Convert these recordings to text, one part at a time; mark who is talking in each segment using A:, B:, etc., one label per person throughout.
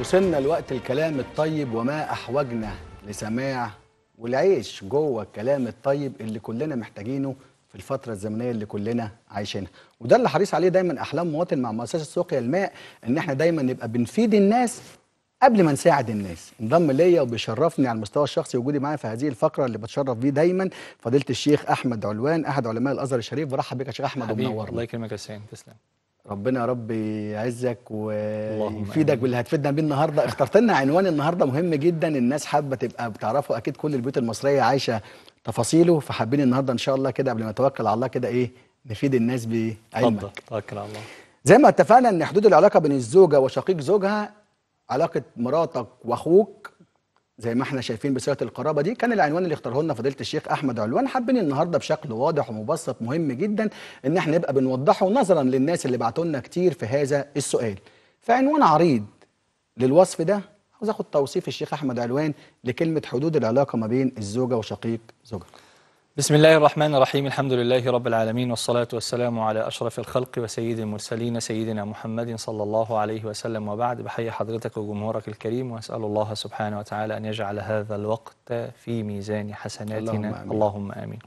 A: وصلنا لوقت الكلام الطيب وما أحوجنا لسماع والعيش جوه الكلام الطيب اللي كلنا محتاجينه في الفترة الزمنية اللي كلنا عايشينها وده اللي حريص عليه دايما أحلام مواطن مع مؤسسة سقيا الماء إن احنا دايما نبقى بنفيد الناس قبل ما نساعد الناس انضم ليا وبيشرفني على المستوى الشخصي وجودي معايا في هذه الفقرة اللي بتشرف بيه دايما فضيلة الشيخ أحمد علوان أحد علماء الأزهر الشريف برحب بك يا شيخ أحمد
B: حبيبي
A: ومنورنا
B: الله يكرمك يا سيدي تسلم
A: ربنا يا رب يعزك
B: اللهم
A: ويفيدك
B: آمين.
A: باللي هتفيدنا بيه النهارده اخترت لنا عنوان النهارده مهم جدا الناس حابه تبقى بتعرفوا اكيد كل البيوت المصريه عايشه تفاصيله فحابين النهارده ان شاء الله كده قبل ما نتوكل على الله كده ايه نفيد الناس
B: اتفضل
A: بعلمك
B: توكل على الله
A: زي ما اتفقنا ان حدود العلاقه بين الزوجه وشقيق زوجها علاقه مراتك واخوك زي ما احنا شايفين بصيغه القرابه دي كان العنوان اللي اختاره لنا فضيله الشيخ احمد علوان حابين النهارده بشكل واضح ومبسط مهم جدا ان احنا نبقى بنوضحه نظرا للناس اللي بعتوا لنا كتير في هذا السؤال فعنوان عريض للوصف ده عاوز اخد توصيف الشيخ احمد علوان لكلمه حدود العلاقه ما بين الزوجه وشقيق زوجها
B: بسم الله الرحمن الرحيم الحمد لله رب العالمين والصلاة والسلام على أشرف الخلق وسيد المرسلين سيدنا محمد صلى الله عليه وسلم وبعد بحيي حضرتك وجمهورك الكريم وأسأل الله سبحانه وتعالى أن يجعل هذا الوقت في ميزان حسناتنا
A: اللهم آمين.
B: اللهم آمين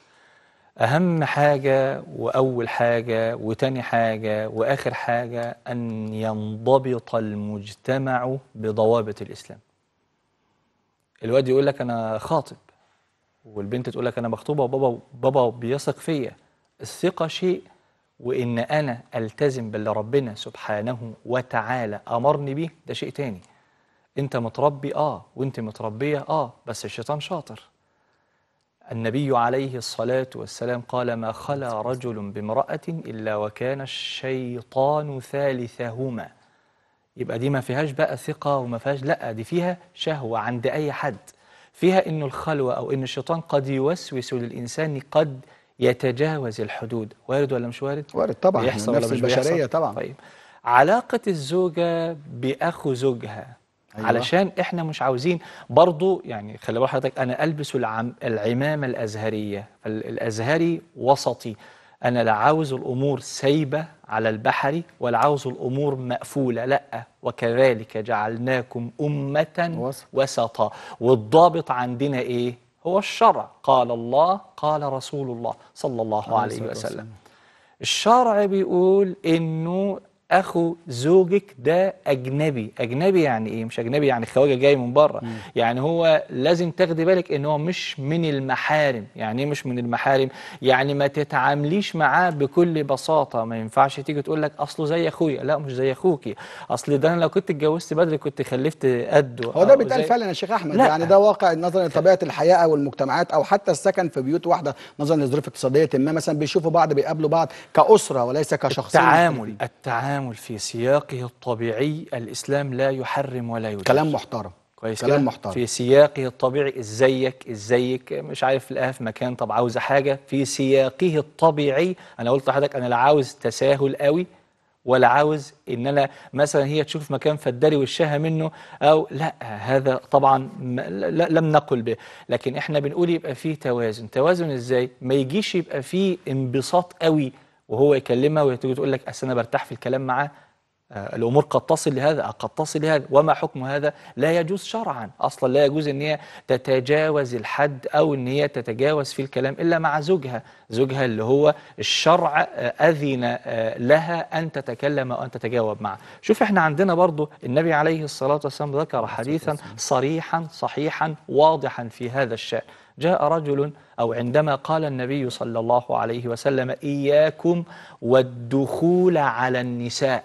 B: أهم حاجة وأول حاجة وتاني حاجة وآخر حاجة أن ينضبط المجتمع بضوابط الإسلام الواد يقول لك أنا خاطب والبنت تقول لك انا مخطوبه وبابا بابا بيثق فيا الثقه شيء وان انا التزم باللي ربنا سبحانه وتعالى امرني بيه ده شيء تاني انت متربي اه وانت متربيه اه بس الشيطان شاطر النبي عليه الصلاة والسلام قال ما خلا رجل بامرأة إلا وكان الشيطان ثالثهما يبقى دي ما فيهاش بقى ثقة وما فيهاش لا دي فيها شهوة عند أي حد فيها إنه الخلوة أو إن الشيطان قد يوسوس للإنسان قد يتجاوز الحدود وارد ولا مش وارد؟
A: وارد طبعا
B: بيحصل ولا
A: نفس
B: مش
A: البشريه
B: بيحصل؟
A: طبعا
B: طيب علاقة الزوجة بأخو زوجها
A: أيوة.
B: أيوة. علشان احنا مش عاوزين برضو يعني خلي بال حضرتك انا البس العم العمامه الازهريه فال- الازهري وسطي انا لا عاوز الامور سايبه على البحري ولا عاوز الامور مقفوله لا وكذلك جعلناكم امه
A: وسط.
B: وسطا والضابط عندنا ايه هو الشرع قال الله قال رسول الله صلى الله
A: عليه
B: عليه
A: الصلاة
B: وسلم
A: والسلام.
B: الشرع بيقول انه اخو زوجك ده اجنبي اجنبي يعني ايه مش اجنبي يعني خواجه جاي من بره يعني هو لازم تاخدي بالك ان هو مش من المحارم يعني ايه مش من المحارم يعني ما تتعامليش معاه بكل بساطه ما ينفعش تيجي تقول لك اصله زي اخويا لا مش زي اخوكي اصل ده انا لو كنت اتجوزت بدري كنت خلفت قده
A: هو ده
B: أو
A: بيتقال
B: زي-
A: فعلا يا شيخ احمد
B: لا.
A: يعني ده واقع نظرا لطبيعه الحياه او المجتمعات او حتى السكن في بيوت واحده نظرا لظروف اقتصاديه ما مثلا بيشوفوا بعض بيقابلوا بعض كاسره وليس كشخصين
B: التعامل
A: مختلفين.
B: التعامل في سياقه الطبيعي الاسلام لا يحرم ولا يجوز
A: كلام محترم
B: كويس
A: كلام
B: كده؟
A: محترم.
B: في سياقه الطبيعي ازيك ازيك مش عارف لقاها في مكان طب عاوزه حاجه في سياقه الطبيعي انا قلت لحضرتك انا لا عاوز تساهل قوي ولا عاوز ان انا مثلا هي تشوف مكان فداري وشها منه او لا هذا طبعا م- لا لم نقل به لكن احنا بنقول يبقى فيه توازن توازن ازاي ما يجيش يبقى فيه انبساط قوي وهو يكلمها وهي تيجي تقول لك اصل انا برتاح في الكلام معاه آه، الامور قد تصل لهذا قد تصل لهذا وما حكم هذا لا يجوز شرعا اصلا لا يجوز ان هي تتجاوز الحد او ان هي تتجاوز في الكلام الا مع زوجها زوجها اللي هو الشرع آه، اذن آه، لها ان تتكلم وان تتجاوب معه شوف احنا عندنا برضو النبي عليه الصلاه والسلام ذكر حديثا صريحا صحيحا واضحا في هذا الشان جاء رجل او عندما قال النبي صلى الله عليه وسلم اياكم والدخول على النساء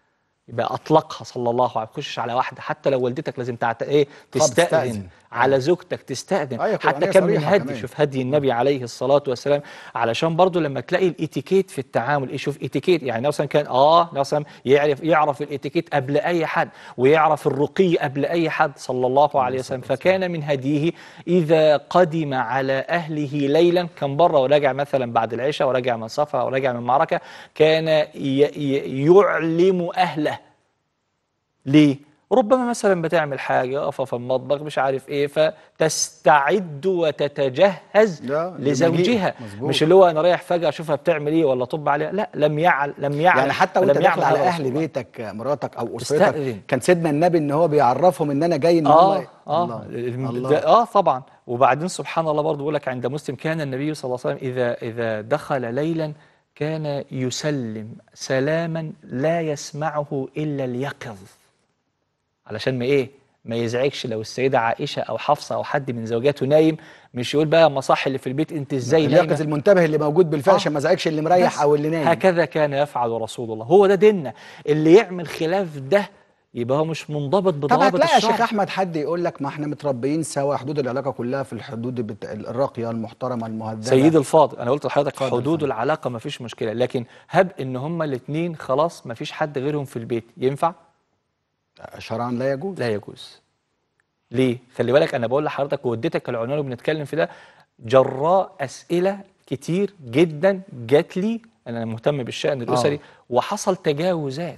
B: يبقى اطلقها صلى الله عليه وسلم خشش على واحده حتى لو والدتك لازم تعت... ايه تستأذن
A: تستأذن.
B: على زوجتك تستأذن
A: آية
B: حتى
A: قرآنية
B: كم من
A: صريحة
B: هدي
A: كمان.
B: شوف هدي النبي عليه الصلاة والسلام علشان برضو لما تلاقي الاتيكيت في التعامل ايه شوف اتيكيت يعني مثلا كان اه مثلا يعرف يعرف الاتيكيت قبل اي حد ويعرف الرقي قبل اي حد صلى الله عليه وسلم فكان من هديه اذا قدم على اهله ليلا كان بره وراجع مثلا بعد العشاء وراجع من سفر او راجع من معركة كان ي... ي... يعلم اهله ليه ربما مثلا بتعمل حاجه واقفه في المطبخ مش عارف ايه فتستعد وتتجهز
A: لا،
B: لزوجها
A: مظبوط.
B: مش اللي هو انا رايح فجاه اشوفها بتعمل ايه ولا طب عليها لا لم يعل لم يعلم
A: يعني حتى
B: ولم
A: وانت داخل
B: يعمل
A: على
B: على
A: اهل
B: رسول الله.
A: بيتك مراتك او اسرتك
B: استأذن.
A: كان سيدنا النبي ان هو بيعرفهم ان انا جاي ان
B: اه
A: هم
B: اه
A: الله.
B: الم-
A: الله.
B: ده- اه طبعا وبعدين سبحان الله برضه بيقول لك عند مسلم كان النبي صلى الله عليه وسلم اذا اذا دخل ليلا كان يسلم سلاما لا يسمعه الا اليقظ علشان ما ايه ما يزعجش لو السيده عائشه او حفصه او حد من زوجاته نايم مش يقول بقى مصاح اللي في البيت انت ازاي
A: اليقظ
B: نايمه
A: المنتبه اللي موجود بالفعل
B: آه.
A: عشان ما ازعجش اللي مريح
B: بس
A: او اللي نايم
B: هكذا كان يفعل رسول الله هو ده ديننا اللي يعمل خلاف ده يبقى هو مش منضبط
A: طب
B: بضوابط
A: هتلاقي يا
B: الشرع
A: شيخ احمد حد يقول لك ما احنا متربيين سوا حدود العلاقه كلها في الحدود بت... الراقيه المحترمه المهذبه
B: سيدي الفاضل انا قلت لحضرتك
A: اتفضل
B: حدود
A: اتفضل.
B: العلاقه ما فيش مشكله لكن هب ان هما الاثنين خلاص ما فيش حد غيرهم في البيت ينفع
A: شرعا لا يجوز
B: لا يجوز ليه خلي بالك انا بقول لحضرتك واديتك العنوان اللي بنتكلم في ده جراء اسئله كتير جدا جات لي انا مهتم بالشان الاسري
A: آه.
B: وحصل تجاوزات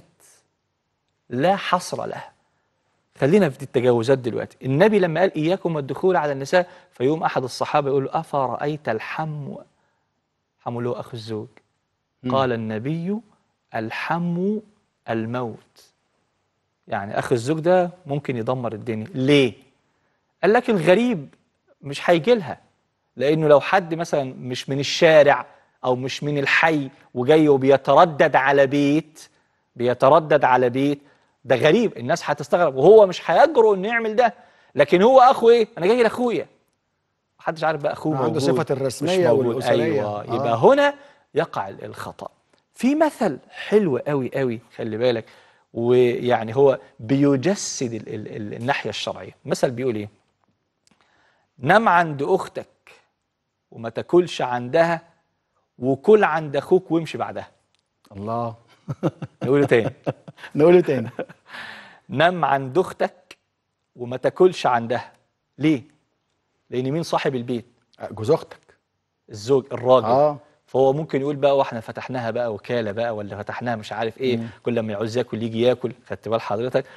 B: لا حصر لها خلينا في دي التجاوزات دلوقتي النبي لما قال اياكم والدخول على النساء فيوم احد الصحابه يقول له افرايت الحم حم اللي هو اخو الزوج قال النبي الحم الموت يعني اخ الزوج ده ممكن يدمر الدنيا ليه قال لك الغريب مش هيجي لها لانه لو حد مثلا مش من الشارع او مش من الحي وجاي وبيتردد على بيت بيتردد على بيت ده غريب الناس هتستغرب وهو مش هيجرؤ انه يعمل ده لكن هو اخو ايه انا جاي لاخويا محدش عارف بقى اخوه
A: عنده
B: موجود
A: صفة
B: مش
A: الرسمية
B: موجود.
A: والأسرية.
B: ايوه
A: آه.
B: يبقى هنا يقع الخطأ في مثل حلو قوي قوي خلي بالك ويعني هو بيجسد ال ال ال الناحية الشرعية مثل بيقول ايه نام عند أختك وما تاكلش عندها وكل عند أخوك وامشي بعدها
A: الله
B: نقوله تاني
A: نقوله تاني
B: نام عند أختك وما تاكلش عندها ليه؟ لأن مين صاحب البيت؟
A: جوز اختك
B: الزوج الراجل
A: اه
B: فهو ممكن يقول بقى واحنا فتحناها بقى وكاله بقى ولا فتحناها مش عارف ايه
A: مم.
B: كل ما يعوز ياكل يجي ياكل خدت بال حضرتك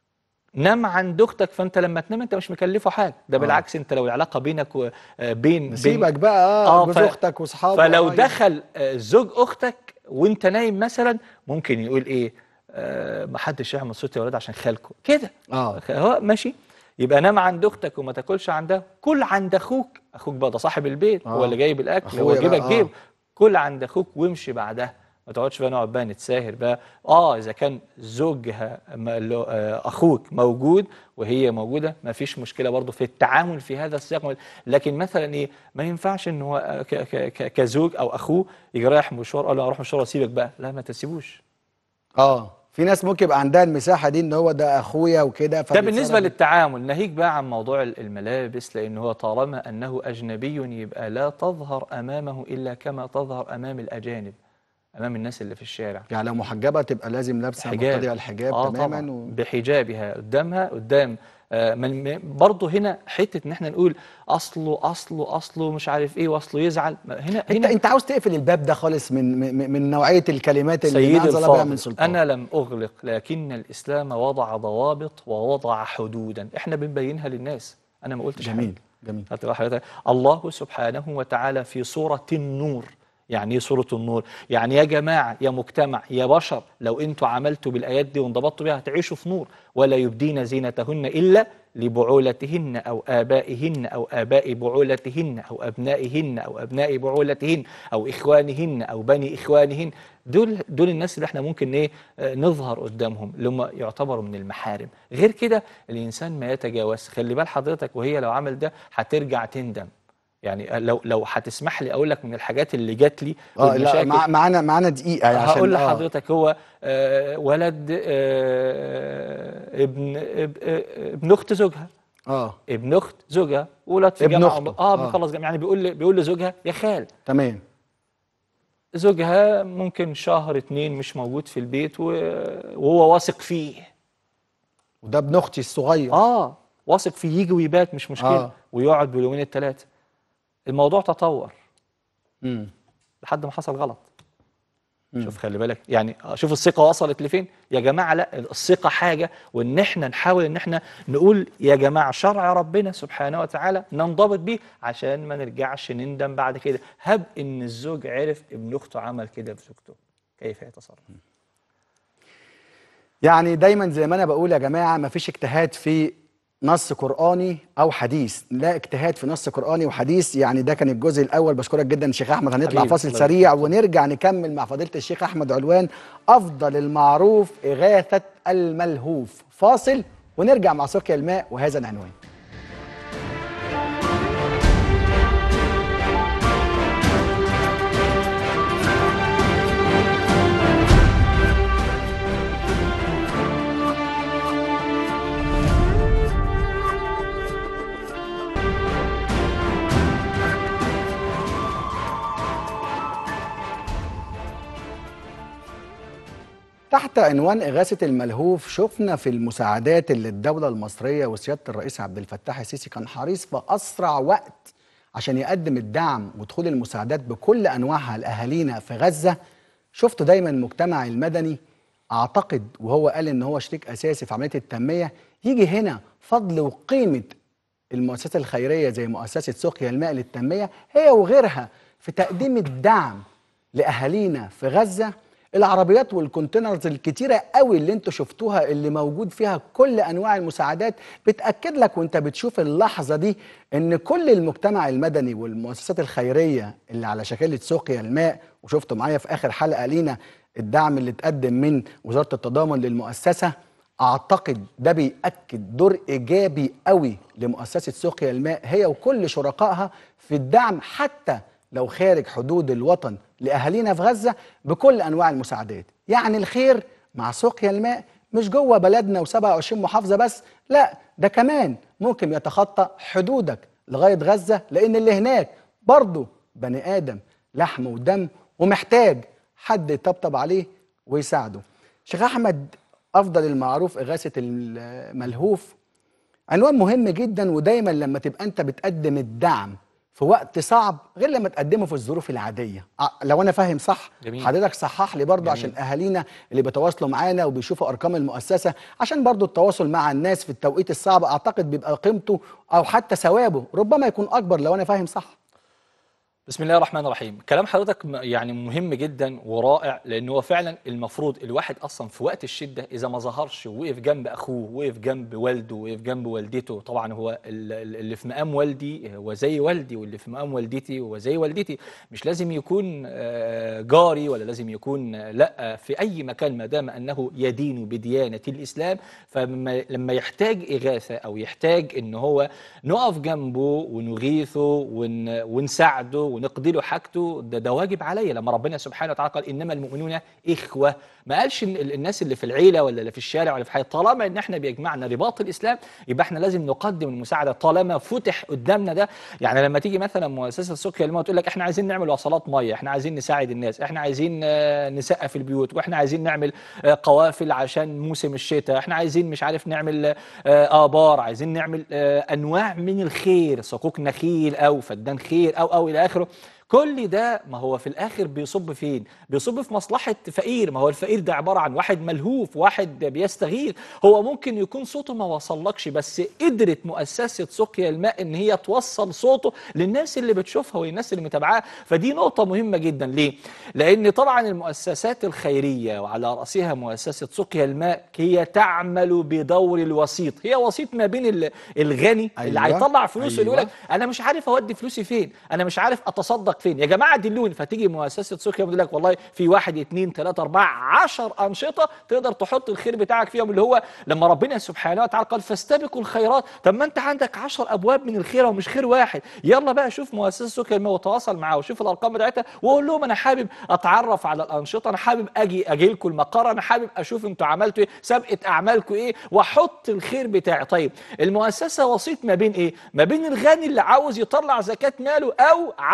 B: نام عند اختك فانت لما تنام انت مش مكلفه حاجه ده
A: آه.
B: بالعكس انت لو العلاقه بينك وبين بين
A: نسيبك بقى اه
B: آه،
A: جوز
B: ف-
A: اختك واصحابك
B: فلو
A: آه،
B: دخل آه، زوج اختك وانت نايم مثلا ممكن يقول ايه آه ما حدش يعمل صوت يا ولاد عشان خالكم كده
A: اه
B: هو ماشي يبقى نام عند اختك وما تاكلش عندها كل عند اخوك اخوك بقى ده صاحب البيت
A: آه.
B: هو اللي جايب الاكل
A: أخويا
B: هو
A: بقى،
B: جيبك
A: آه.
B: جيب كل عند اخوك وامشي بعدها ما تقعدش بقى نقعد بقى نتساهر بقى اه اذا كان زوجها م- اللي هو، آه، اخوك موجود وهي موجوده ما فيش مشكله برضه في التعامل في هذا السياق لكن مثلا ايه ما ينفعش ان هو آه، ك- ك- ك- كزوج او اخوه يجي رايح مشوار قال له اروح مشوار واسيبك بقى لا ما تسيبوش
A: اه في ناس ممكن يبقى عندها المساحه دي ان هو ده اخويا وكده
B: ده
A: فبيتصرف
B: بالنسبة للتعامل ناهيك بقى عن موضوع ال- الملابس لأن هو طالما أنه أجنبي يبقى لا تظهر أمامه إلا كما تظهر أمام الأجانب أمام الناس اللي في الشارع
A: يعني لو محجبه تبقى لازم لابسه
B: حجاب
A: مقتديه الحجاب
B: آه
A: تماما
B: طبعا
A: و...
B: بحجابها قدامها قدام آه من من- برضه هنا حتة إن إحنا نقول أصله أصله أصله مش عارف إيه وأصله يزعل ما هنا
A: انت
B: هنا
A: انت عاوز تقفل الباب ده خالص من من, من نوعيه الكلمات اللي
B: سيدي
A: ما انزل بها من
B: الفاضل
A: سلطان
B: أنا لم أغلق لكن الإسلام وضع ضوابط ووضع حدودا إحنا بنبينها للناس أنا ما قلتش حاجة.
A: جميل جميل
B: خدت بال حضرتك الله سبحانه وتعالى في سورة النور يعني ايه سورة النور؟ يعني يا جماعة يا مجتمع يا بشر لو انتوا عملتوا بالآيات دي وانضبطتوا بيها هتعيشوا في نور ولا يبدين زينتهن إلا لبعولتهن أو آبائهن أو آباء بعولتهن أو أبنائهن أو أبناء بعولتهن أو إخوانهن أو بني إخوانهن دول دول الناس اللي احنا ممكن ايه آه، نظهر قدامهم اللي هم يعتبروا من المحارم غير كده الإنسان ما يتجاوز خلي بال حضرتك وهي لو عمل ده هترجع تندم يعني لو لو هتسمح لي اقول لك من الحاجات اللي جات لي
A: اه لا
B: والمشاكل
A: مع- معانا معانا دقيقه عشان
B: هقول
A: آه.
B: لحضرتك هو آه ولد آه ابن اب- آه، ابن اخت زوجها
A: اه
B: ابن اخت زوجها ولد في
A: ابن
B: جامعه
A: أخته.
B: اه
A: آه.
B: بيخلص جامعه يعني بيقول لي بيقول لزوجها يا خال
A: تمام
B: زوجها ممكن شهر اتنين مش موجود في البيت و- وهو واثق فيه
A: وده ابن اختي الصغير
B: اه واثق فيه يجي ويبات مش مشكله
A: آه.
B: ويقعد باليومين الثلاثه الموضوع تطور
A: مم.
B: لحد ما حصل غلط شوف خلي بالك يعني آه، شوف الثقه وصلت لفين يا جماعه لا الثقه حاجه وان احنا نحاول ان احنا نقول يا جماعه شرع ربنا سبحانه وتعالى ننضبط بيه عشان ما نرجعش نندم بعد كده هب ان الزوج عرف ابن اخته عمل كده في زوجته كيف يتصرف
A: يعني دايما زي ما انا بقول يا جماعه مفيش اجتهاد في نص قراني او حديث لا اجتهاد في نص قراني وحديث يعني ده كان الجزء الاول بشكرك جدا شيخ احمد هنطلع
B: حبيبي،
A: فاصل
B: الله
A: سريع ونرجع نكمل مع فضيله الشيخ احمد علوان افضل المعروف اغاثه الملهوف فاصل ونرجع مع سقيا الماء وهذا العنوان تحت عنوان إغاثة الملهوف شفنا في المساعدات اللي الدولة المصرية وسيادة الرئيس عبد الفتاح السيسي كان حريص في أسرع وقت عشان يقدم الدعم ودخول المساعدات بكل أنواعها لأهالينا في غزة شفت دايما المجتمع المدني أعتقد وهو قال إن هو شريك أساسي في عملية التنمية يجي هنا فضل وقيمة المؤسسات الخيرية زي مؤسسة سقيا الماء للتنمية هي وغيرها في تقديم الدعم لأهالينا في غزة العربيات والكونتينرز الكتيرة قوي اللي انتوا شفتوها اللي موجود فيها كل أنواع المساعدات بتأكد لك وانت بتشوف اللحظة دي ان كل المجتمع المدني والمؤسسات الخيرية اللي على شكلة سقيا الماء وشفتوا معايا في آخر حلقة لينا الدعم اللي اتقدم من وزارة التضامن للمؤسسة اعتقد ده بيأكد دور ايجابي قوي لمؤسسه سقيا الماء هي وكل شركائها في الدعم حتى لو خارج حدود الوطن لاهالينا في غزه بكل انواع المساعدات يعني الخير مع سقيا الماء مش جوه بلدنا و27 محافظه بس لا ده كمان ممكن يتخطى حدودك لغايه غزه لان اللي هناك برضه بني ادم لحم ودم ومحتاج حد يطبطب عليه ويساعده شيخ احمد افضل المعروف اغاثه الملهوف عنوان مهم جدا ودايما لما تبقى انت بتقدم الدعم في وقت صعب غير لما تقدمه في الظروف العاديه ع- لو انا فاهم صح
B: جميل.
A: حضرتك صحح لي برضه عشان اهالينا اللي بيتواصلوا معانا وبيشوفوا ارقام المؤسسه عشان برضه التواصل مع الناس في التوقيت الصعب اعتقد بيبقى قيمته او حتى ثوابه ربما يكون اكبر لو انا فاهم صح
B: بسم الله الرحمن الرحيم كلام حضرتك م- يعني مهم جدا ورائع لان هو فعلا المفروض الواحد اصلا في وقت الشده اذا ما ظهرش ووقف جنب اخوه وقف جنب والده وقف جنب والدته طبعا هو ال- ال- اللي في مقام والدي هو زي والدي واللي في مقام والدتي هو زي والدتي مش لازم يكون آه، جاري ولا لازم يكون آه، لا في اي مكان ما دام انه يدين بديانه الاسلام فلما لما يحتاج اغاثه او يحتاج ان هو نقف جنبه ونغيثه ون ونساعده ونقضي له حاجته ده, ده واجب عليا لما ربنا سبحانه وتعالى قال انما المؤمنون اخوه ما قالش إن ال- الناس اللي في العيله ولا اللي في الشارع ولا في حي طالما ان احنا بيجمعنا رباط الاسلام يبقى احنا لازم نقدم المساعده طالما فتح قدامنا ده يعني لما تيجي مثلا مؤسسه سقيا الماء تقول لك احنا عايزين نعمل وصلات ميه احنا عايزين نساعد الناس احنا عايزين آه، نسقف البيوت واحنا عايزين نعمل آه، قوافل عشان موسم الشتاء احنا عايزين مش عارف نعمل آه، ابار عايزين نعمل آه، انواع من الخير صكوك نخيل او فدان خير او او الى اخره كل ده ما هو في الاخر بيصب فين بيصب في مصلحه فقير ما هو الفقير ده عباره عن واحد ملهوف واحد بيستغيث هو ممكن يكون صوته ما وصلكش بس قدرت مؤسسه سقيا الماء ان هي توصل صوته للناس اللي بتشوفها والناس اللي متابعاه فدي نقطه مهمه جدا ليه لان طبعا المؤسسات الخيريه وعلى راسها مؤسسه سقيا الماء هي تعمل بدور الوسيط هي وسيط ما بين ال- الغني اللي
A: أيوة،
B: هيطلع فلوسه اللي يقول لك
A: أيوة.
B: انا مش عارف اودي فلوسي فين انا مش عارف اتصدق فين يا جماعه دلوني فتيجي مؤسسه سوكيا بتقول لك والله في واحد اتنين تلاته اربعه عشر انشطه تقدر تحط الخير بتاعك فيهم اللي هو لما ربنا سبحانه وتعالى قال فاستبقوا الخيرات طب ما انت عندك عشر ابواب من الخير ومش خير واحد يلا بقى شوف مؤسسه سوكيا الماء وتواصل معاه وشوف الارقام بتاعتها وقول لهم انا حابب اتعرف على الانشطه انا حابب اجي اجي لكم المقر انا حابب اشوف انتوا عملتوا ايه سابقه اعمالكم ايه واحط الخير بتاعي طيب المؤسسه وسيط ما بين ايه ما بين الغني اللي عاوز يطلع زكاه ماله او عاوز يغيث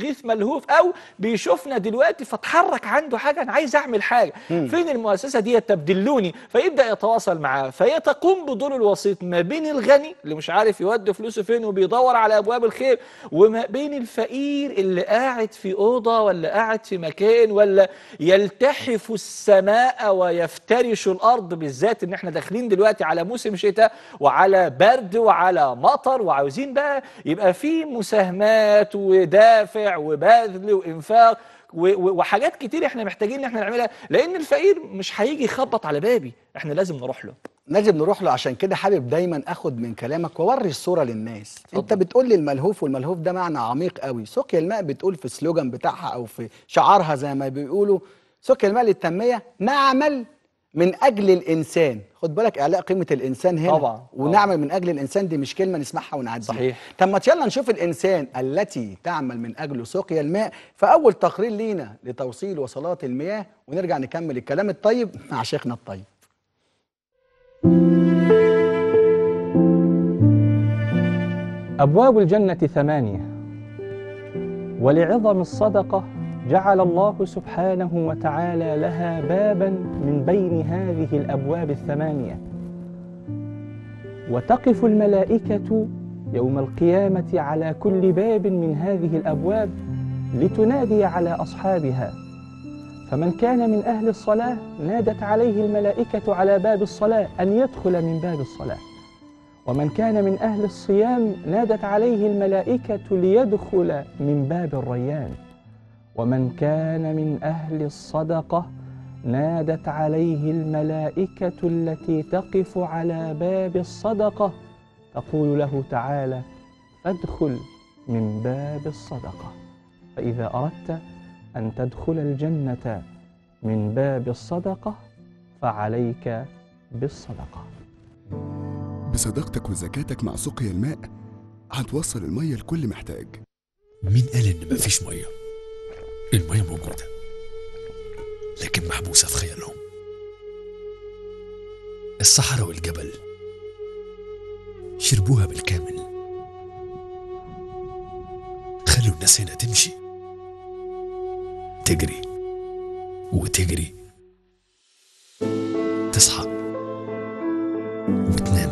B: غيث ملهوف او بيشوفنا دلوقتي فتحرك عنده حاجه انا عايز اعمل حاجه فين المؤسسه دي تبدلوني فيبدا يتواصل معاه فهي تقوم بدور الوسيط ما بين الغني اللي مش عارف يودي فلوسه فين وبيدور على ابواب الخير وما بين الفقير اللي قاعد في اوضه ولا قاعد في مكان ولا يلتحف السماء ويفترش الارض بالذات ان احنا داخلين دلوقتي على موسم شتاء وعلى برد وعلى مطر وعاوزين بقى يبقى في مساهمات ودافع وبذل وانفاق و- و- وحاجات كتير احنا محتاجين ان احنا نعملها لان الفقير مش هيجي يخبط على بابي احنا لازم نروح له
A: لازم نروح له عشان كده حابب دايما اخد من كلامك واوري الصوره للناس
B: اتفضل.
A: انت بتقول لي الملهوف والملهوف ده معنى عميق قوي سقيا الماء بتقول في السلوجان بتاعها او في شعارها زي ما بيقولوا سقيا الماء للتنميه نعمل من اجل الانسان خد بالك اعلاء قيمه الانسان هنا
B: طبعاً،
A: ونعمل من اجل الانسان دي مش كلمه نسمعها ونعديها
B: صحيح.
A: طب ما يلا نشوف الانسان التي تعمل من اجل سقيا الماء فاول تقرير لينا لتوصيل وصلات المياه ونرجع نكمل الكلام الطيب مع شيخنا الطيب
B: أبواب الجنة ثمانية ولعظم الصدقة جعل الله سبحانه وتعالى لها بابا من بين هذه الأبواب الثمانية وتقف الملائكة يوم القيامة على كل باب من هذه الأبواب لتنادي على أصحابها فمن كان من أهل الصلاة نادت عليه الملائكة على باب الصلاة أن يدخل من باب الصلاة ومن كان من أهل الصيام نادت عليه الملائكة ليدخل من باب الريان ومن كان من أهل الصدقة نادت عليه الملائكة التي تقف على باب الصدقة تقول له تعالى فادخل من باب الصدقة فإذا أردت أن تدخل الجنة من باب الصدقة فعليك بالصدقة
C: بصداقتك وزكاتك مع سقيا الماء هتوصل المية لكل محتاج
D: مين قال إن مفيش مية؟ المية موجودة لكن محبوسة في خيالهم الصحراء والجبل شربوها بالكامل خلوا الناس هنا تمشي تجري وتجري تصحى وتنام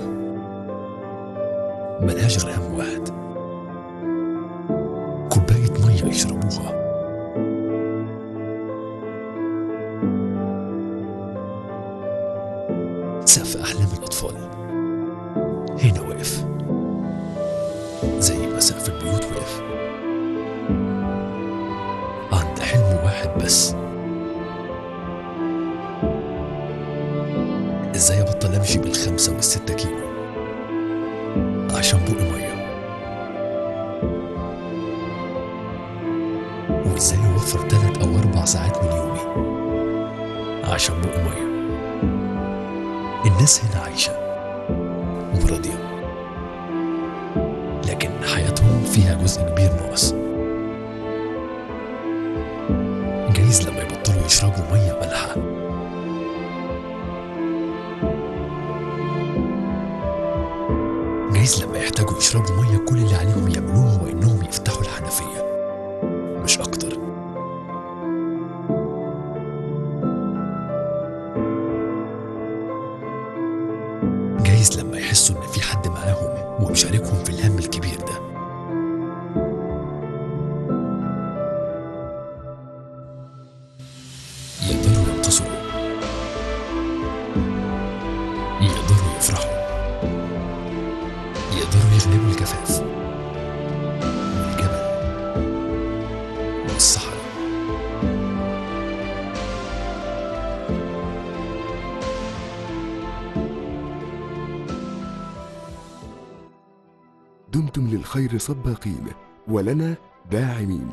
D: ملهاش غير هم واحد كوباية مية يشربوها سقف أحلام الأطفال هنا واقف زي ما سقف البيوت واقف عند حلم واحد بس ازاي ابطل امشي بالخمسة والستة كيلو عشان بق مية وازاي اوفر تلات او اربع ساعات من يومي عشان بق مية الناس هنا عايشة وراضية لكن حياتهم فيها جزء كبير ناقص جايز لما يبطلوا يشربوا مية مالحة جايز لما يحتاجوا يشربوا مية كل اللي عليهم يعملوه هو إنهم يفتحوا الحنفية مش أكتر جايز لما يحسوا إن في حد معاهم ومشاركهم في الهم الكبير ده يقدروا ينتصروا يقدروا يفرحوا يقدروا يغلبوا الجفاف والجبل والصحراء
C: دمتم للخير سباقين ولنا داعمين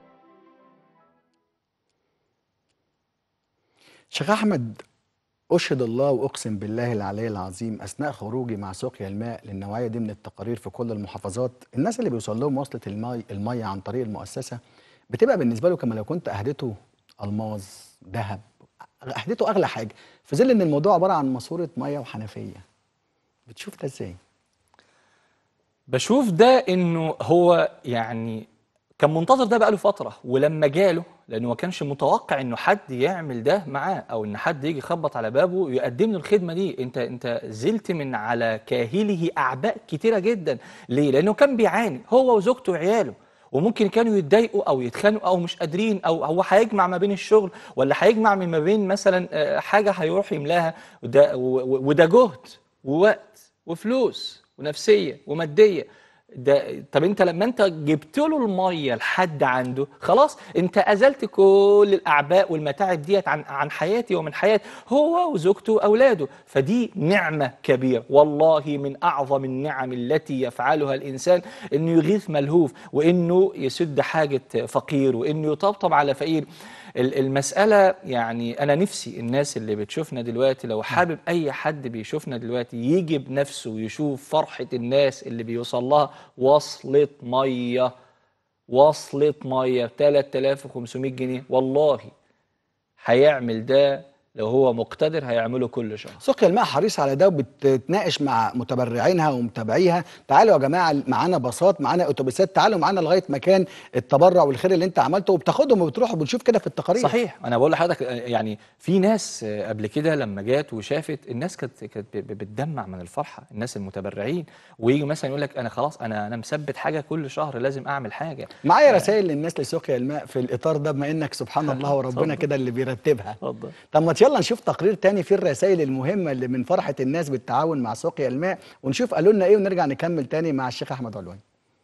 A: شيخ احمد اشهد الله واقسم بالله العلي العظيم اثناء خروجي مع سقيا الماء للنوعيه دي من التقارير في كل المحافظات الناس اللي بيوصل لهم وصله المي الميه عن طريق المؤسسه بتبقى بالنسبه له كما لو كنت اهدته الماظ ذهب اهدته اغلى حاجه في ظل ان الموضوع عباره عن ماسوره ميه وحنفيه بتشوف ده ازاي
B: بشوف ده انه هو يعني كان منتظر ده بقاله فترة ولما جاله لأنه ما كانش متوقع إنه حد يعمل ده معاه أو إن حد يجي يخبط على بابه ويقدم له الخدمة دي أنت أنت زلت من على كاهله أعباء كتيرة جدا ليه؟ لأنه كان بيعاني هو وزوجته وعياله وممكن كانوا يتضايقوا او يتخانقوا او مش قادرين او هو هيجمع ما بين الشغل ولا هيجمع ما بين مثلا آه، حاجه هيروح يملاها وده و- و- وده جهد ووقت وفلوس ونفسيه وماديه ده طب انت لما انت جبت له الميه لحد عنده خلاص انت ازلت كل الاعباء والمتاعب ديت عن عن حياتي ومن حياه هو وزوجته واولاده فدي نعمه كبيره والله من اعظم النعم التي يفعلها الانسان انه يغيث ملهوف وانه يسد حاجه فقير وانه يطبطب على فقير ال- المسألة يعني أنا نفسي الناس اللي بتشوفنا دلوقتي لو حابب أي حد بيشوفنا دلوقتي يجي بنفسه ويشوف فرحة الناس اللي بيوصل لها وصلة مية وصلة مية ب 3500 جنيه والله هيعمل ده لو هو مقتدر هيعمله كل شهر
A: سقيا الماء حريص على ده وبتتناقش مع متبرعينها ومتابعيها تعالوا يا جماعه معانا باصات معانا اتوبيسات تعالوا معانا لغايه مكان التبرع والخير اللي انت عملته وبتاخدهم وبتروحوا بنشوف كده في التقارير
B: صحيح انا بقول لحضرتك آه، يعني في ناس آه، قبل كده لما جات وشافت الناس كانت كانت ب- ب- بتدمع من الفرحه الناس المتبرعين ويجي مثلا يقول لك انا خلاص انا انا مثبت حاجه كل شهر لازم اعمل حاجه
A: معايا رسائل للناس لسقيا الماء في الاطار ده بما انك سبحان الله وربنا
B: اتفضل.
A: كده اللي بيرتبها
B: اتفضل
A: طب ما يلا نشوف تقرير تاني فيه الرسائل المهمه اللي من فرحه الناس بالتعاون مع سقيا الماء ونشوف قالوا لنا ايه ونرجع نكمل تاني مع الشيخ احمد علوان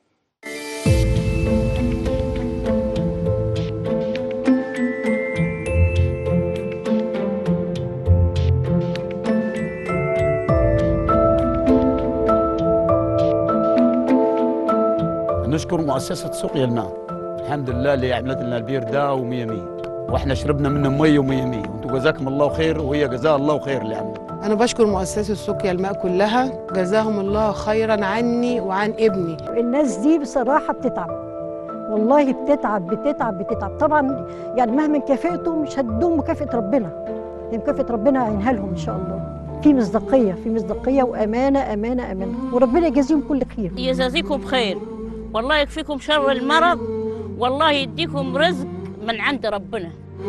E: نشكر مؤسسة سقيا الماء الحمد لله اللي عملت لنا البير ده ومية مية واحنا شربنا منه مية ومية مية وانتم جزاكم الله خير وهي جزاها الله خير اللي عملت
F: أنا بشكر مؤسسة سقيا الماء كلها جزاهم الله خيرا عني وعن ابني
G: الناس دي بصراحة بتتعب والله بتتعب بتتعب بتتعب طبعا يعني مهما كافئته مش هتدوم مكافأة ربنا هي مكافأة ربنا هينها لهم إن شاء الله في مصداقية في مصداقية وأمانة أمانة أمانة وربنا يجازيهم كل خير
H: يجازيكم بخير والله يكفيكم شر المرض والله يديكم رزق من عند ربنا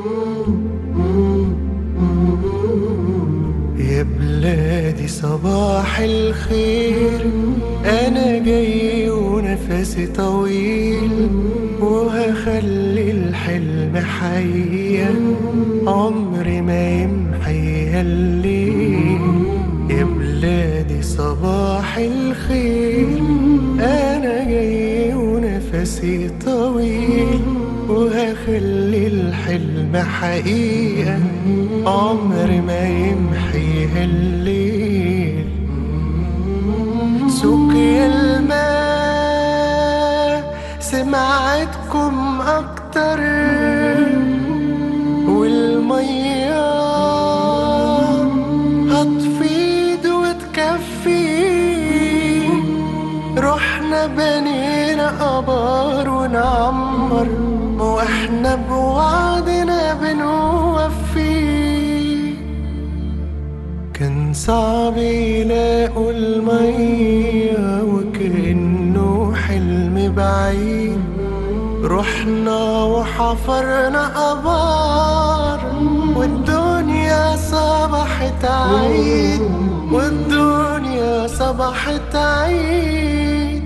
I: يا بلادي صباح الخير أنا جاي ونفسي طويل وهخلي الحلم حقيقة عمري ما يمحي الليل يا بلادي صباح الخير أنا جاي ونفسي طويل وهخلي الحلم حقيقة عمر ما يمحي الليل سقيا الماء سمعتكم أكتر والمية هتفيض وتكفي رحنا بنينا آبار ونعمر واحنا بوعدنا بنوفي كان صعب يلاقوا المية وكأنه حلم بعيد رحنا وحفرنا آبار والدنيا صبحت عيد والدنيا صبحت عيد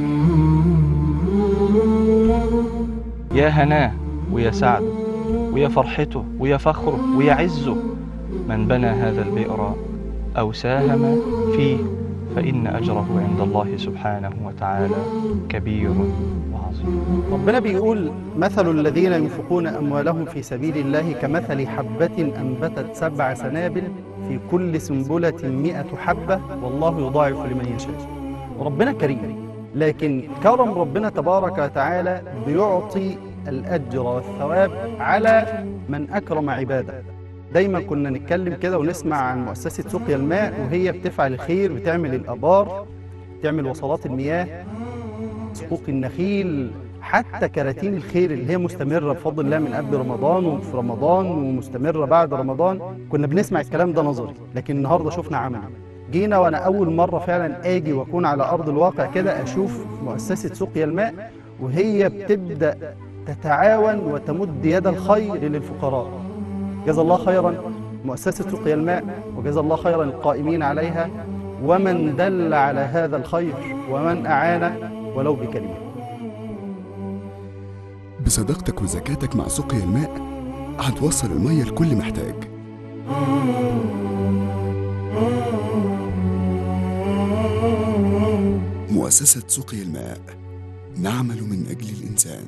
B: يا هناه ويا سعده ويا فرحته ويا فخره ويا عزه من بنى هذا البئر أو ساهم فيه فإن أجره عند الله سبحانه وتعالى كبير وعظيم
J: ربنا بيقول مثل الذين ينفقون أموالهم في سبيل الله كمثل حبة أنبتت سبع سنابل في كل سنبلة مئة حبة والله يضاعف لمن يشاء ربنا كريم لكن كرم ربنا تبارك وتعالى بيعطي الأجر والثواب على من أكرم عباده دايما كنا نتكلم كده ونسمع عن مؤسسة سقيا الماء وهي بتفعل الخير بتعمل الآبار تعمل وصلات المياه سقوق النخيل حتى كراتين الخير اللي هي مستمرة بفضل الله من قبل رمضان وفي رمضان ومستمرة بعد رمضان كنا بنسمع الكلام ده نظري لكن النهاردة شفنا عملي جينا وانا اول مرة فعلا اجي واكون على ارض الواقع كده اشوف مؤسسة سقيا الماء وهي بتبدأ تتعاون وتمد يد الخير للفقراء جزا الله خيرا مؤسسة سقيا الماء وجزا الله خيرا القائمين عليها ومن دل على هذا الخير ومن أعان ولو بكلمة
C: بصداقتك وزكاتك مع سقيا الماء هتوصل المية لكل محتاج مؤسسة سقيا الماء نعمل من أجل الإنسان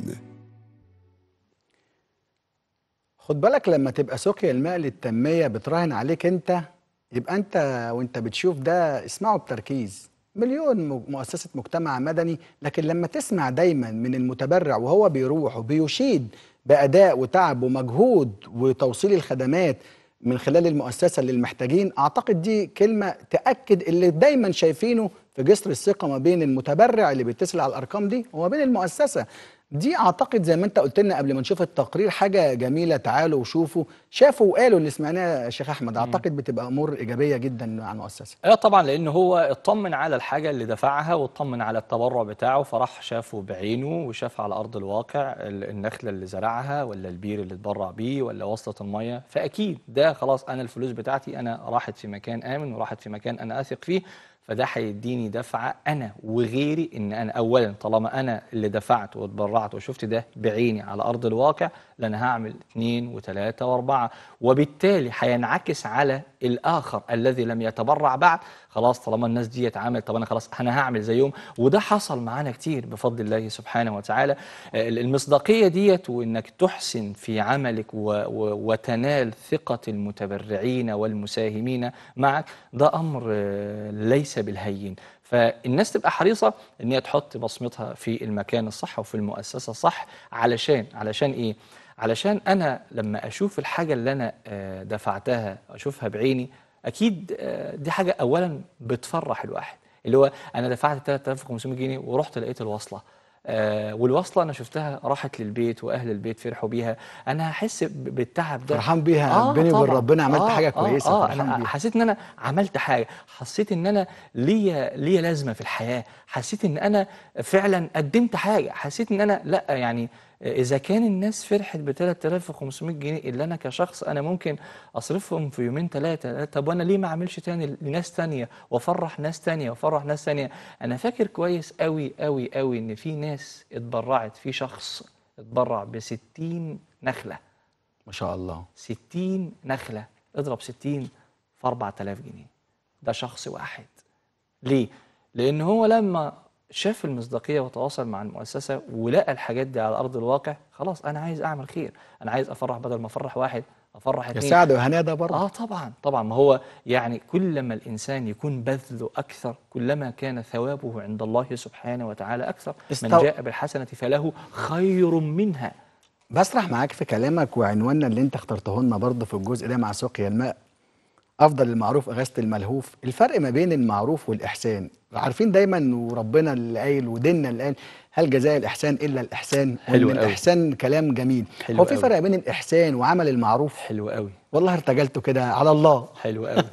A: خد بالك لما تبقى سقيا الماء للتنمية بتراهن عليك انت يبقى انت وانت بتشوف ده اسمعه بتركيز مليون م- مؤسسة مجتمع مدني لكن لما تسمع دايما من المتبرع وهو بيروح وبيشيد بأداء وتعب ومجهود وتوصيل الخدمات من خلال المؤسسة للمحتاجين أعتقد دي كلمة تأكد اللي دايما شايفينه في جسر الثقة ما بين المتبرع اللي بيتصل على الأرقام دي وما بين المؤسسة دي اعتقد زي ما انت قلت لنا قبل ما نشوف التقرير حاجه جميله تعالوا وشوفوا شافوا وقالوا اللي سمعناه يا شيخ احمد اعتقد بتبقى امور ايجابيه جدا مع المؤسسه
B: اه طبعا لان هو اطمن على الحاجه اللي دفعها واطمن على التبرع بتاعه فراح شافه بعينه وشاف على ارض الواقع ال- النخله اللي زرعها ولا البير اللي اتبرع بيه ولا وصلت الميه فاكيد ده خلاص انا الفلوس بتاعتي انا راحت في مكان امن وراحت في مكان انا اثق فيه فده هيديني دفعه انا وغيري ان انا اولا طالما انا اللي دفعت واتبرعت وشفت ده بعيني على ارض الواقع لان هعمل اثنين وثلاثه واربعه وبالتالي هينعكس على الاخر الذي لم يتبرع بعد خلاص طالما الناس دي عملت طب انا خلاص انا هعمل زيهم وده حصل معانا كتير بفضل الله سبحانه وتعالى آه، المصداقيه ديت وانك تحسن في عملك و و وتنال ثقه المتبرعين والمساهمين معك ده امر آه، ليس بالهين فالناس تبقى حريصه ان هي تحط بصمتها في المكان الصح وفي المؤسسه الصح علشان علشان ايه علشان انا لما اشوف الحاجه اللي انا آه، دفعتها اشوفها بعيني اكيد آه، دي حاجه اولا بتفرح الواحد اللي هو انا دفعت 3500 جنيه ورحت لقيت الوصله آه والوصله انا شفتها راحت للبيت واهل البيت فرحوا بيها انا هحس ب- بالتعب ده
A: فرحان بيها بيني وبين
B: طبعاً.
A: ربنا عملت
B: آه
A: حاجة
B: آه
A: كويسة،
B: آه
A: فرحان
B: أنا
A: بيها.
B: حسيت ان انا عملت حاجه حسيت ان انا ليا ليا لازمه في الحياه حسيت ان انا فعلا قدمت حاجه حسيت ان انا لا يعني اذا كان الناس فرحت ب 3500 جنيه اللي انا كشخص انا ممكن اصرفهم في يومين ثلاثه طب وانا ليه ما اعملش تاني لناس تانية وافرح ناس تانية وافرح ناس تانية انا فاكر كويس قوي قوي قوي ان في ناس اتبرعت في شخص اتبرع ب 60 نخله
A: ما شاء الله
B: 60 نخلة اضرب 60 في 4000 جنيه ده شخص واحد ليه؟ لأن هو لما شاف المصداقية وتواصل مع المؤسسة ولقى الحاجات دي على أرض الواقع خلاص أنا عايز أعمل خير أنا عايز أفرح بدل ما أفرح واحد أفرح اتنين
A: يساعد ويهناه ده برضه
B: اه طبعا طبعا ما هو يعني كلما الانسان يكون بذله اكثر كلما كان ثوابه عند الله سبحانه وتعالى اكثر من
A: استو-
B: جاء بالحسنه فله خير منها
A: بسرح معاك في كلامك وعنواننا اللي انت اخترته لنا برضه في الجزء ده مع سقيا الماء افضل المعروف اغاثه الملهوف الفرق ما بين المعروف والاحسان عارفين دايما وربنا اللي قايل وديننا اللي قال هل جزاء الاحسان الا الاحسان
B: حلو
A: وان
B: قوي.
A: الاحسان كلام جميل
B: حلو
A: هو في
B: قوي.
A: فرق بين الاحسان وعمل المعروف
B: حلو قوي
A: والله ارتجلته كده على الله
B: حلو قوي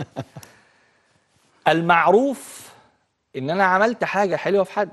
B: المعروف ان انا عملت حاجه حلوه في حد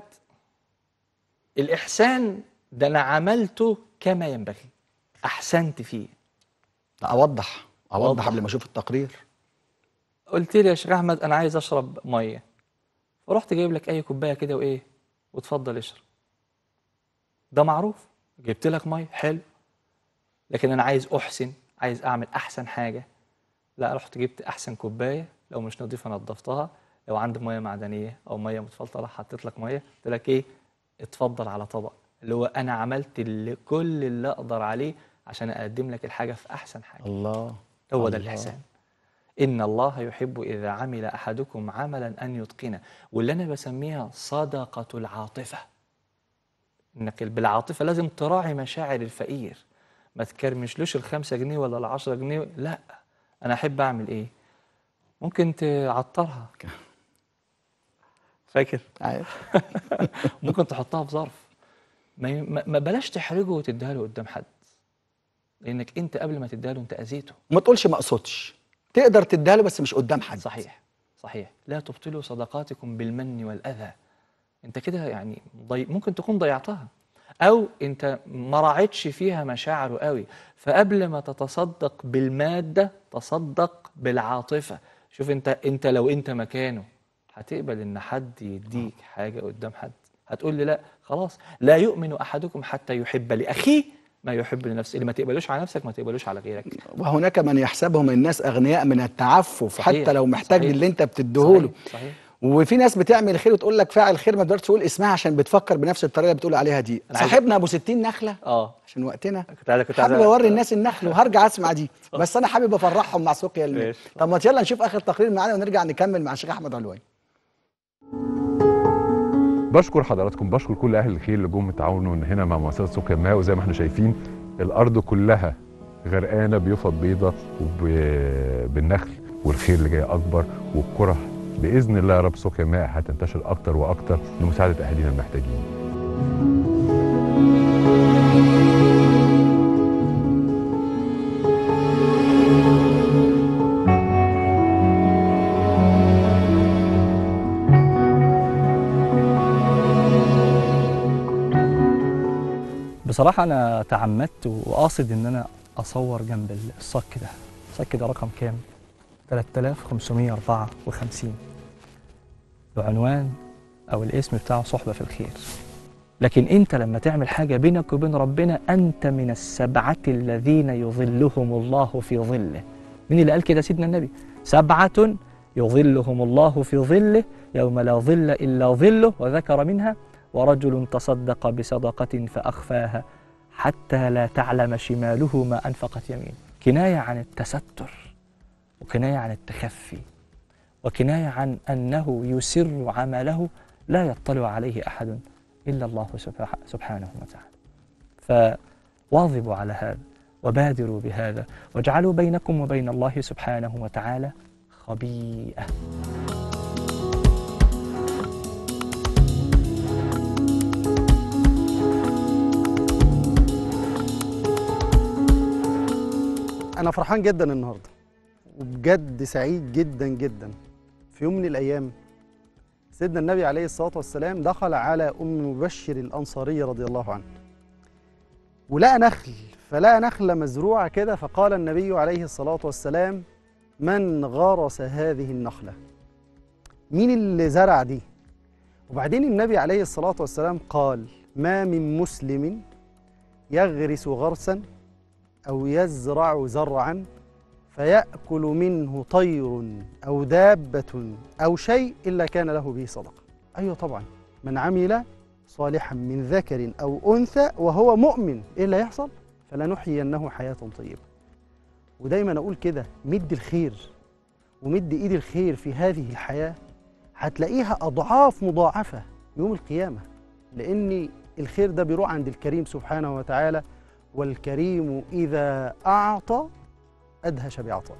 B: الاحسان ده انا عملته كما ينبغي احسنت فيه
A: اوضح اوضح
B: أوضح.
A: قبل ما اشوف التقرير
B: قلت لي يا شيخ احمد انا عايز اشرب ميه فرحت جايب لك اي كوبايه كده وايه وتفضل اشرب ده معروف جبت لك ميه حلو لكن انا عايز احسن عايز اعمل احسن حاجه لا رحت جبت احسن كوبايه لو مش نظيفه نظفتها لو عندك ميه معدنيه او ميه متفلتره حطيت لك ميه قلت لك ايه اتفضل على طبق اللي هو انا عملت اللي كل اللي اقدر عليه عشان اقدم لك الحاجه في احسن حاجه
A: الله
B: هو ده
A: الله.
B: الإحسان إن الله يحب إذا عمل أحدكم عملا أن يتقنه واللي أنا بسميها صدقة العاطفة إنك بالعاطفة لازم تراعي مشاعر الفقير ما تكرمشلوش الخمسة جنيه ولا العشرة جنيه لا أنا أحب أعمل إيه ممكن تعطرها فاكر
A: عارف
B: ممكن تحطها في ظرف ما, ي- ما ما بلاش تحرجه وتديها له قدام حد لانك انت قبل ما تديها له انت اذيته
A: ما تقولش ما اقصدش تقدر تديها له بس مش قدام حد
B: صحيح صحيح لا تبطلوا صدقاتكم بالمن والأذى أنت كده يعني ضي... ممكن تكون ضيعتها او انت ما راعيتش فيها مشاعره قوي فقبل ما تتصدق بالماده تصدق بالعاطفه شوف انت انت لو انت مكانه هتقبل ان حد يديك حاجه قدام حد هتقول لي لا خلاص لا يؤمن احدكم حتى يحب لاخيه ما يحب لنفسه اللي ما تقبلوش على نفسك ما تقبلوش على غيرك
A: وهناك من يحسبهم الناس اغنياء من التعفف
B: صحيح،
A: حتى لو محتاج
B: صحيح.
A: اللي انت بتديهوله
B: صحيح صحيح
A: وفي ناس بتعمل خير وتقول لك فاعل خير ما تقدرش تقول اسمها عشان بتفكر بنفس الطريقه اللي بتقول عليها دي
B: أنا عايز-
A: صاحبنا ابو 60 نخله
B: اه
A: عشان وقتنا
B: كنت عايز كنت عايز
A: حابب اوري الناس النخل وهرجع اسمع دي بس انا حابب افرحهم مع سوقيا الماء
B: ماشي.
A: طب ما يلا نشوف اخر تقرير معانا ونرجع نكمل مع الشيخ احمد علوان
K: بشكر حضراتكم بشكر كل اهل الخير اللي جم تعاونوا هنا مع مؤسسه سوق الماء وزي ما احنا شايفين الارض كلها غرقانه بيفض بيضه وب- بالنخل والخير اللي جاي اكبر والكره باذن الله يا رب سوق الماء هتنتشر اكتر واكتر لمساعده اهالينا المحتاجين
L: بصراحة أنا تعمدت وقاصد إن أنا أصور جنب الصك ده الصك ده رقم كام؟ 3554 بعنوان أو الاسم بتاعه صحبة في الخير لكن أنت لما تعمل حاجة بينك وبين ربنا أنت من السبعة الذين يظلهم الله في ظله مين اللي قال كده سيدنا النبي سبعة يظلهم الله في ظله يوم لا ظل إلا ظله وذكر منها ورجل تصدق بصدقة فأخفاها حتى لا تعلم شماله ما أنفقت يمينه كناية عن التستر وكناية عن التخفي وكناية عن أنه يسر عمله لا يطلع عليه أحد إلا الله سبح- سبحانه وتعالى فواظبوا على هذا وبادروا بهذا واجعلوا بينكم وبين الله سبحانه وتعالى خبيئة
J: أنا فرحان جدا النهاردة وبجد سعيد جدا جدا في يوم من الأيام سيدنا النبي عليه الصلاة والسلام دخل على أم مبشر الأنصارية رضي الله عنها ولقى نخل فلقى نخلة مزروعة كده فقال النبي عليه الصلاة والسلام من غرس هذه النخلة مين اللي زرع دي وبعدين النبي عليه الصلاة والسلام قال ما من مسلم يغرس غرسا أو يزرع زرعا فيأكل منه طير أو دابة أو شيء إلا كان له به صدقة أيوة طبعا من عمل صالحا من ذكر أو أنثى وهو مؤمن إيه اللي هيحصل؟ فلنحيينه حياة طيبة ودايما أقول كده مد الخير ومد إيد الخير في هذه الحياة هتلاقيها أضعاف مضاعفة يوم القيامة لأن الخير ده بيروح عند الكريم سبحانه وتعالى والكريم إذا أعطى أدهش بعطائه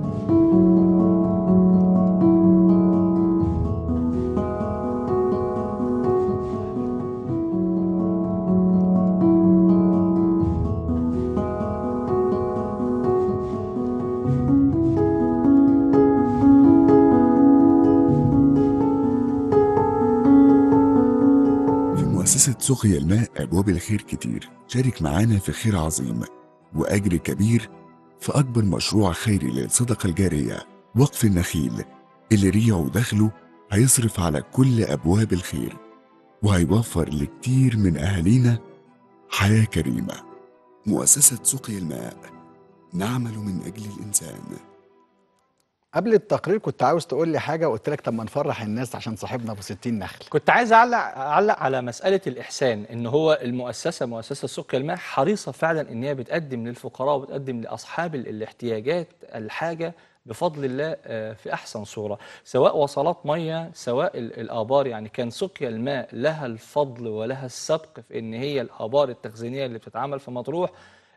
C: في مؤسسة سقيا الماء أبواب الخير كتير شارك معانا في خير عظيم وأجر كبير في أكبر مشروع خيري للصدقة الجارية وقف النخيل اللي ريعه ودخله هيصرف على كل أبواب الخير وهيوفر لكتير من أهالينا حياة كريمة مؤسسة سقيا الماء نعمل من أجل الإنسان
A: قبل التقرير كنت عاوز تقول لي حاجه وقلت لك طب ما نفرح الناس عشان صاحبنا ابو 60 نخل
B: كنت عايز اعلق اعلق على مساله الاحسان ان هو المؤسسه مؤسسه سقيا الماء حريصه فعلا ان هي بتقدم للفقراء وبتقدم لاصحاب ال- الاحتياجات الحاجه بفضل الله آه، في احسن صوره سواء وصلات ميه سواء ال- الابار يعني كان سقيا الماء لها الفضل ولها السبق في ان هي الابار التخزينيه اللي بتتعمل في مطروح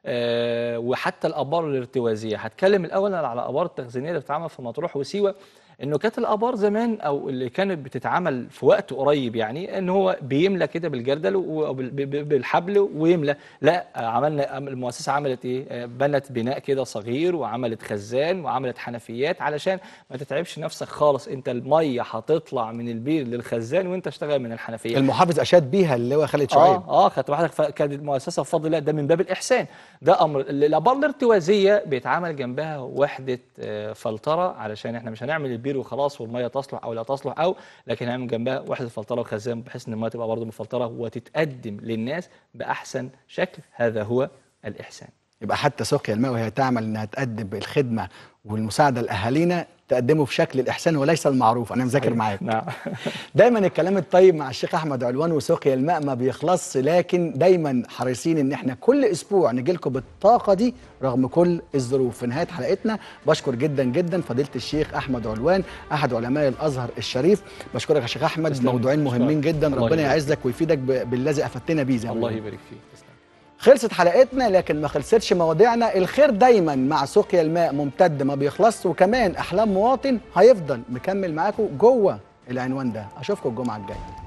B: آه، وحتى الابار الارتوازيه هتكلم الاول على الابار التخزينيه اللي بتتعمل في مطروح وسيوه انه كانت الابار زمان او اللي كانت بتتعمل في وقت قريب يعني ان هو بيملى كده بالجردل وبالحبل ويملى لا عملنا المؤسسه عملت ايه بنت بناء كده صغير وعملت خزان وعملت حنفيات علشان ما تتعبش نفسك خالص انت الميه هتطلع من البير للخزان وانت اشتغل من الحنفيه
A: المحافظ اشاد بيها اللي هو خالد شعيب
B: اه اه خدت بالك فكانت المؤسسه بفضل الله ده من باب الاحسان ده امر الابار الارتوازيه بيتعمل جنبها وحده آه، فلتره علشان احنا مش هنعمل البير وخلاص والميه تصلح او لا تصلح او لكن هنعمل جنبها وحده فلتره وخزان بحيث ان الميه تبقى برضه مفلتره وتتقدم للناس باحسن شكل هذا هو الاحسان
A: يبقى حتى سقيا الماء وهي تعمل انها تقدم الخدمه والمساعده لاهالينا تقدمه في شكل الاحسان وليس المعروف انا مذاكر معاك
B: نعم
A: دايما الكلام الطيب مع الشيخ احمد علوان وسقيا الماء ما بيخلصش لكن دايما حريصين ان احنا كل اسبوع نجي لكم بالطاقه دي رغم كل الظروف في نهايه حلقتنا بشكر جدا جدا فضيله الشيخ احمد علوان احد علماء الازهر الشريف بشكرك يا شيخ احمد
B: تسلم.
A: موضوعين مهمين
B: تسلم.
A: جدا
B: الله
A: ربنا
B: يبارك.
A: يعزك ويفيدك ب- بالذي افدتنا بيه زي ما
B: الله
A: بيقولوا.
B: يبارك فيك تسلم
A: خلصت حلقتنا لكن ما خلصتش مواضيعنا الخير دايما مع سقيا الماء ممتد ما بيخلصش وكمان احلام مواطن هيفضل مكمل معاكم جوه العنوان ده اشوفكم الجمعه الجايه